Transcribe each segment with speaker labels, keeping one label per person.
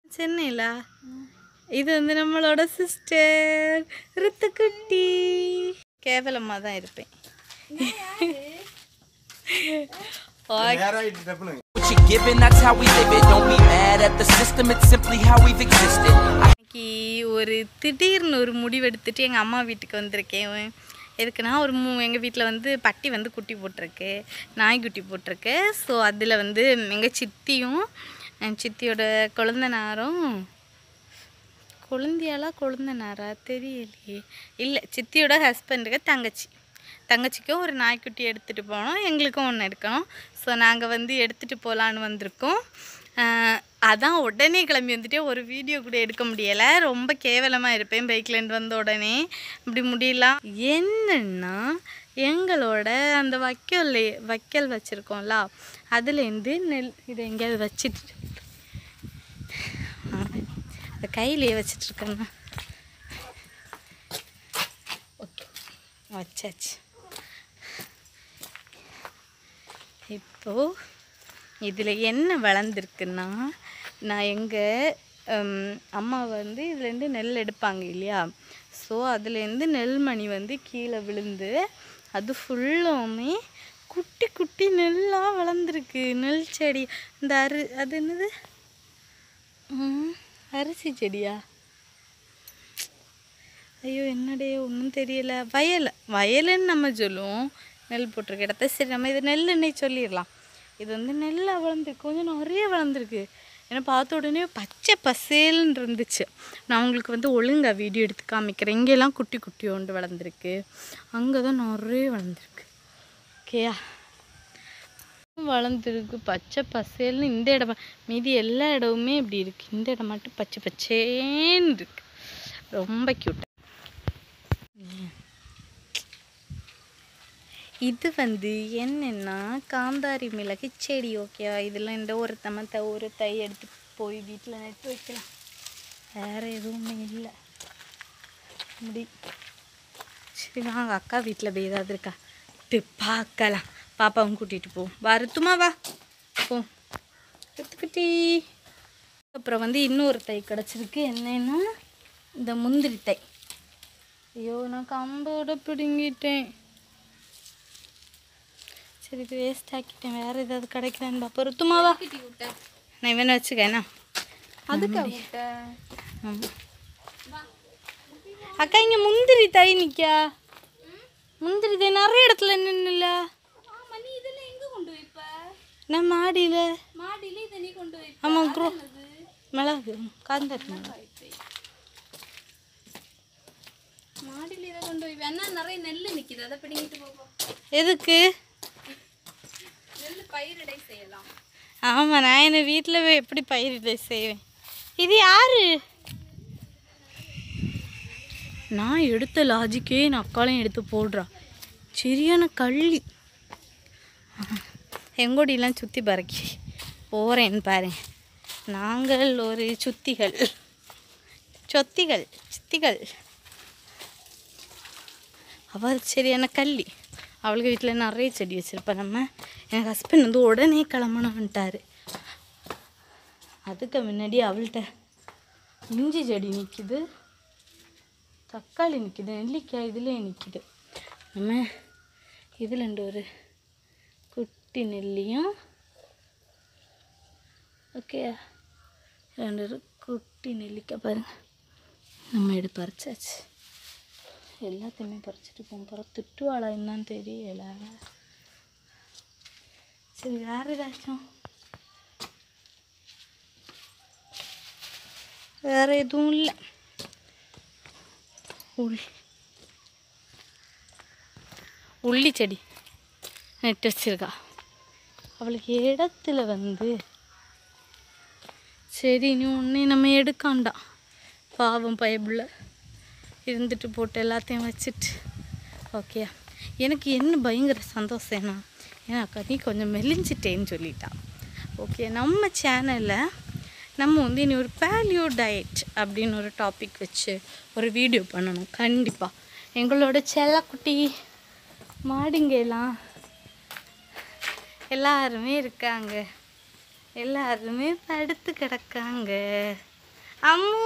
Speaker 1: சென்னையில இது வந்து நம்மளோட சிஸ்டர் ரித்துக்குட்டி கேவலமாக தான் இருப்பேன்
Speaker 2: What you're given, that's how we live it. Don't be mad at the system, it's simply how we've existed. I
Speaker 1: இன்னைக்கு ஒரு திடீர்னு ஒரு முடிவெடுத்துட்டு எங்கள் அம்மா வீட்டுக்கு வந்திருக்கேன் எதுக்குன்னா ஒரு மூ எங்கள் வீட்டில் வந்து பட்டி வந்து குட்டி போட்டிருக்கு நாய்க்குட்டி போட்டிருக்கு ஸோ அதில் வந்து எங்கள் சித்தியும் என் சித்தியோட குழந்தனாரும் குழந்தையாளா குழந்தனாரா தெரியலையே இல்லை சித்தியோட ஹஸ்பண்டுக்கு தங்கச்சி தங்கச்சிக்கும் ஒரு நாய்க்குட்டி எடுத்துகிட்டு போனோம் எங்களுக்கும் ஒன்று எடுக்கணும் ஸோ நாங்கள் வந்து எடுத்துகிட்டு போகலான்னு வந்திருக்கோம் ஆஹ் அதான் உடனே கிளம்பி வந்துட்டு ஒரு வீடியோ கூட எடுக்க முடியலை ரொம்ப கேவலமாக இருப்பேன் பைக்லேருந்து வந்த உடனே இப்படி முடியலாம் என்னன்னா எங்களோட அந்த வைக்கல் வைக்கல் வச்சுருக்கோம்ல அதுலேருந்து நெல் இதை எங்கேயாவது வச்சுட்டு அதை கையிலேயே வச்சிட்ருக்கேண்ணா ஓகே வச்சாச்சு இப்போது இதில் என்ன வளர்ந்துருக்குன்னா நான் எங்கள் அம்மா வந்து இதுலேருந்து நெல் எடுப்பாங்க இல்லையா ஸோ அதுலேருந்து நெல்மணி வந்து கீழே விழுந்து அது ஃபுல்லுமே குட்டி குட்டி நெல்லாக வளர்ந்துருக்கு நெல் செடி இந்த அரு அது என்னது ம், அரிசி செடியா ஐயோ என்னடே ஒன்றும் தெரியல வயல் வயலுன்னு நம்ம சொல்லுவோம் நெல் போட்டிருக்க இடத்த சரி நம்ம இது நெல்லுன்னே சொல்லிடலாம் இது வந்து நெல்லாக வளர்ந்துருக்கு கொஞ்சம் நிறைய வளர்ந்துருக்கு ஏன்னா பார்த்த உடனே பச்சை பசேல்னு இருந்துச்சு நான் உங்களுக்கு வந்து ஒழுங்கா வீடியோ எடுத்து காமிக்கிறேன் இங்கெல்லாம் குட்டி குட்டி ஒன்று வளர்ந்துருக்கு அங்கே தான் நிறைய வளர்ந்துருக்கு ஓகேயா வளர்ந்துருக்கு பச்சை பசேல்னு இந்த இடம் மீதி எல்லா இடமுமே இப்படி இருக்குது இந்த இடம் மட்டும் பச்சை பச்சேன்னு இருக்கு ரொம்ப க்யூட்டாக இது வந்து என்னென்னா காந்தாரி மிளகு செடி ஓகேவா இதெல்லாம் இந்த ஒரு தமத்த ஒரு தை எடுத்து போய் வீட்டில் நட்டு வைக்கலாம் வேறு எதுவுமே இல்லை முடி சரி வாங்க அக்கா வீட்டில் போய் ஏதாவது இருக்கா போய் பார்க்கலாம் பாப்பாவும் கூட்டிகிட்டு போ வருத்துமா வா போ குட்டி அப்புறம் வந்து இன்னொரு தை கிடச்சிருக்கு என்னன்னா இந்த முந்திரி தை ஐயோ நான் கம்போட பிடுங்கிட்டேன் சரி இது வேஸ்ட் ஆக்கிட்டேன் வேறு ஏதாவது கிடைக்குதான்னு பாப்பா ருத்துமாவா நான் இவனை வச்சுக்கேண்ணா
Speaker 3: அதுக்கு விட்ட
Speaker 1: ஆமாம் அக்கா இங்கே முந்திரி தை நிற்கா முந்திரி தை நிறைய இடத்துல நின்றுல
Speaker 3: ஆமா நீ இதெல்லாம் எங்க கொண்டு வைப்ப
Speaker 1: நான் மாடியில்
Speaker 3: மாடியில இதை நீ கொண்டு வைப்ப
Speaker 1: ஆமாம் குரோ மிளகு காந்தாரி மிளகு
Speaker 3: மாடியில இதை கொண்டு வைப்ப அண்ணா நிறைய நெல் நிக்குது அதை பிடிங்கிட்டு போப்போம்
Speaker 1: எதுக்கு
Speaker 3: நெல் பயிரிடை செய்யலாம்
Speaker 1: ஆமாம் நான் என்ன வீட்டில் போய் எப்படி பயிரிட செய்வேன் இது யாரு நான் எடுத்த லாஜிக்கே என் அக்காலையும் எடுத்து போடுறா சரியான கள்ளி எங்கோடிலாம் சுற்றி பறக்கி போகிறேன் பாரு நாங்கள் ஒரு சுத்திகள் சொத்திகள் சித்திகள் அவள் சரியான கள்ளி அவளுக்கு வீட்டில் நிறைய செடி வச்சுருப்பா நம்ம என் ஹஸ்பண்ட் வந்து உடனே கிளம்பணுன்ட்டாரு அதுக்கு முன்னாடி அவள்கிட்ட இஞ்சி செடி நிற்கிது தக்காளி நிற்கிது நெல்லிக்காய் இதுலேயே நிற்கிது நம்ம இதில் ரெண்டு ஒரு குட்டி நெல்லியும் ஓகே ரெண்டு ஒரு குட்டி நெல்லிக்காய் பாருங்க நம்ம எடுத்து பறிச்சாச்சு எல்லாத்தையுமே பறிச்சுட்டு போகும் பிறகு திட்டுவாளா என்னன்னு தெரியல சரி வேற ஏதாச்சும் வேற எதுவும் இல்லை உள் உள்ளி செடி நட்டு வச்சிருக்கா அவளுக்கு இடத்துல வந்து சரி நீ உன்னை நம்ம எடுக்காண்டா பாவம் பயப்புள்ள இருந்துட்டு போட்டு எல்லாத்தையும் வச்சுட்டு ஓகே எனக்கு என்ன பயங்கர சந்தோஷம்னா ஏன்னா அக்கா நீ கொஞ்சம் மெலிஞ்சிட்டேன்னு சொல்லிட்டா ஓகே நம்ம சேனலில் நம்ம வந்து இனி ஒரு பேலியோ டயட் அப்படின்னு ஒரு டாபிக் வச்சு ஒரு வீடியோ பண்ணணும் கண்டிப்பாக எங்களோட செல்லக்குட்டி மாடுங்க எல்லாம் எல்லாருமே இருக்காங்க எல்லாருமே படுத்து கிடக்காங்க அம்மு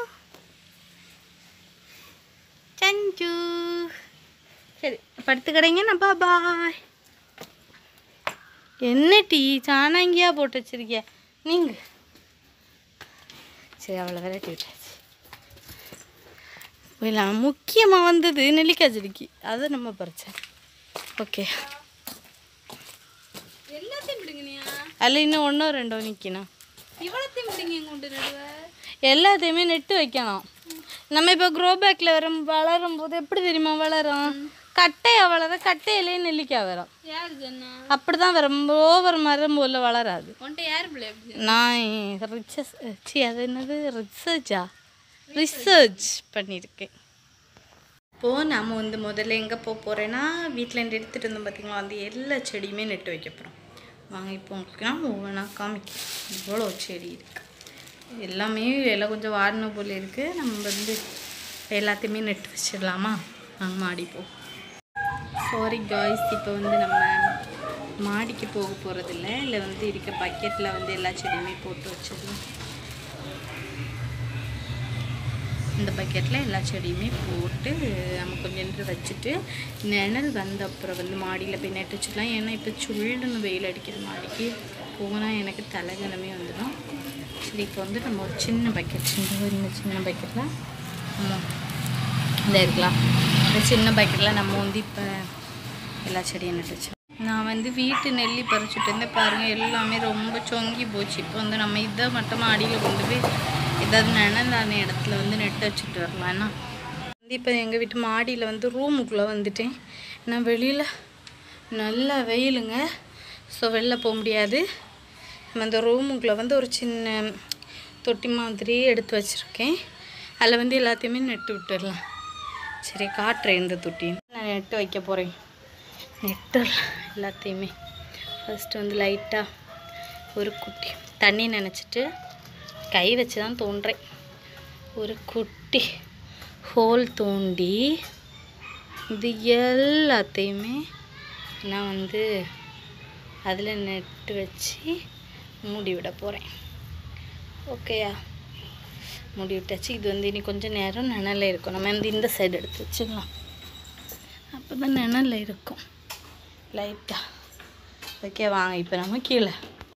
Speaker 1: சஞ்சு சரி படுத்து கிடைங்க நான் பாய் என்ன டீ சாணங்கியா போட்டு வச்சிருக்கிய நீங்க சரி அவளை விரட்டி விட்டாச்சு இல்லை முக்கியமாக வந்தது நெல்லிக்காய் செடிக்கு அதை நம்ம பறிச்சேன் ஓகே
Speaker 3: எல்லாத்தையும் பிடுங்கினியா
Speaker 1: அதில் இன்னும் ஒன்றோ ரெண்டோ நிற்கணும்
Speaker 3: இவ்வளத்தையும் பிடிங்க கொண்டு நடுவ
Speaker 1: எல்லாத்தையுமே நெட்டு வைக்கணும் நம்ம இப்போ க்ரோ பேக்கில் வரும் வளரும் போது எப்படி தெரியுமா வளரும் கட்டையை வளர கட்டையிலே நெல்லிக்காய் வரும்
Speaker 3: யார் சொன்னா
Speaker 1: அப்படி தான் வரும் ஓவர் மரம் போல் வளராது
Speaker 3: உன்ட்ட யார் பிள்ளை எப்படி
Speaker 1: நான் ரிச்சஸ் சி அது என்னது ரிசர்ச்சா ரிசர்ச் பண்ணியிருக்கேன் இப்போது நம்ம வந்து முதல்ல எங்கே போக போகிறேன்னா வீட்டில் இருந்து எடுத்துகிட்டு இருந்தோம் பார்த்தீங்களா அந்த எல்லா செடியுமே நட்டு வைக்க போகிறோம் வாங்க இப்போ உங்களுக்கு நான் ஒவ்வொன்றா காமிக்கிறேன் இவ்வளோ செடி இருக்குது எல்லாமே எல்லாம் கொஞ்சம் வாடின போல இருக்குது நம்ம வந்து எல்லாத்தையுமே நட்டு வச்சிடலாமா வாங்க மாடி போ சாரி காய்ஸ் இப்போ வந்து நம்ம மாடிக்கு போக போகிறதில்ல இல்லை வந்து இருக்க பக்கெட்டில் வந்து எல்லா செடியுமே போட்டு வச்சிடலாம் இந்த பக்கெட்டில் எல்லா செடியுமே போட்டு நம்ம கொஞ்சம் நேரம் வச்சுட்டு நிழல் வந்த அப்புறம் வந்து மாடியில் போய் நட்டு வச்சுக்கலாம் ஏன்னா இப்போ சுள்ளுன்னு வெயில் அடிக்குது மாடிக்கு போனால் எனக்கு தலைகணமே வந்துடும் சரி இப்போ வந்து நம்ம ஒரு சின்ன பக்கெட் சின்ன இந்த சின்ன பக்கெட்டில் நம்ம இந்த இருக்கலாம் இந்த சின்ன பக்கெட்டில் நம்ம வந்து இப்போ எல்லா செடியும் நட்டு வச்சோம் நான் வந்து வீட்டு நெல்லி பறிச்சுட்டு இருந்தேன் பாருங்கள் எல்லாமே ரொம்ப சொங்கி போச்சு இப்போ வந்து நம்ம இதை மட்டும் அடியில் கொண்டு போய் ஏதாவது நிழலான இடத்துல வந்து நெட்டு வச்சுட்டு வரலாம் என்ன வந்து இப்போ எங்கள் வீட்டு மாடியில் வந்து ரூமுக்குள்ளே வந்துட்டேன் நான் வெளியில் நல்ல வெயிலுங்க ஸோ வெளில போக முடியாது நம்ம அந்த ரூமுக்குள்ளே வந்து ஒரு சின்ன தொட்டி மாதிரி எடுத்து வச்சுருக்கேன் அதில் வந்து எல்லாத்தையுமே நட்டு விட்டுடலாம் சரி காட்டுறேன் இந்த தொட்டி நான் நட்டு வைக்க போகிறேன் நெட்டு எல்லாத்தையுமே ஃபஸ்ட்டு வந்து லைட்டாக ஒரு குட்டி தண்ணி நினச்சிட்டு கை வச்சு தான் தோன்றேன் ஒரு குட்டி ஹோல் தோண்டி இது எல்லாத்தையுமே நான் வந்து அதில் நெட்டு வச்சு மூடி விட போகிறேன் ஓகேயா மூடி விட்டாச்சு இது வந்து இனி கொஞ்சம் நேரம் நிழல்ல இருக்கும் நம்ம வந்து இந்த சைடு எடுத்து வச்சுக்கலாம் அப்போ தான் நிழல்ல இருக்கும் லைட்டாக ஓகே வாங்க இப்போ நம்ம கீழே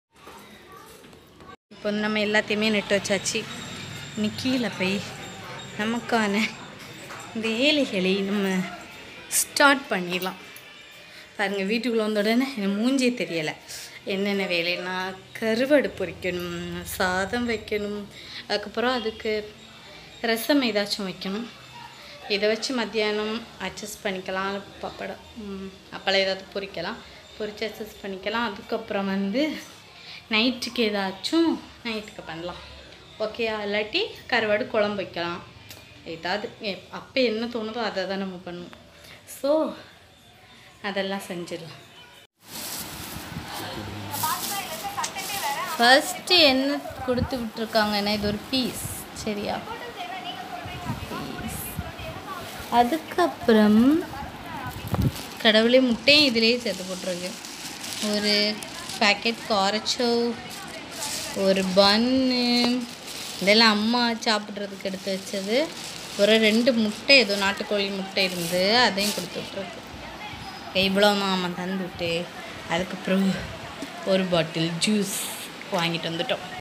Speaker 1: இப்போ வந்து நம்ம எல்லாத்தையுமே நெட்டு வச்சாச்சு இனி கீழே போய் நமக்கான இந்த ஏழைகளை நம்ம ஸ்டார்ட் பண்ணிடலாம் பாருங்கள் வீட்டுக்குள்ளே வந்த உடனே எனக்கு மூஞ்சே தெரியலை என்னென்ன வேலைன்னா கருவாடு பொரிக்கணும் சாதம் வைக்கணும் அதுக்கப்புறம் அதுக்கு ரசம் ஏதாச்சும் வைக்கணும் இதை வச்சு மத்தியானம் அட்ஜஸ்ட் பண்ணிக்கலாம் பப்படம் ம், அப்பளம் ஏதாவது பொரிக்கலாம் பொரிச்சு அட்ஜஸ்ட் பண்ணிக்கலாம் அதுக்கப்புறம் வந்து நைட்டுக்கு ஏதாச்சும் நைட்டுக்கு பண்ணலாம் ஓகேயா இல்லாட்டி கருவாடு குழம்பு வைக்கலாம் ஏதாவது எ- அப்போ என்ன தோணுதோ அதை தான் நம்ம பண்ணுவோம் ஸோ அதெல்லாம் செஞ்சிடலாம் ஃபஸ்ட்டு என்ன கொடுத்து விட்டுருக்காங்கன்னா இது ஒரு பீஸ் சரியா பீஸ் அதுக்கப்புறம் கடவுளே முட்டையும் இதிலேயே சேர்த்து போட்டிருக்கு ஒரு பேக்கெட் காரச்சோ ஒரு பன்னு இதெல்லாம் அம்மா சாப்பிட்றதுக்கு எடுத்து வச்சது ஒரு ரெண்டு முட்டை ஏதோ நாட்டுக்கோழி முட்டை இருந்து அதையும் கொடுத்து விட்ருக்கு இவ்வளோ மாமா தந்துவிட்டு அதுக்கப்புறம் ஒரு பாட்டில் ஜூஸ் வாங்கிட்டு வந்துட்டோம்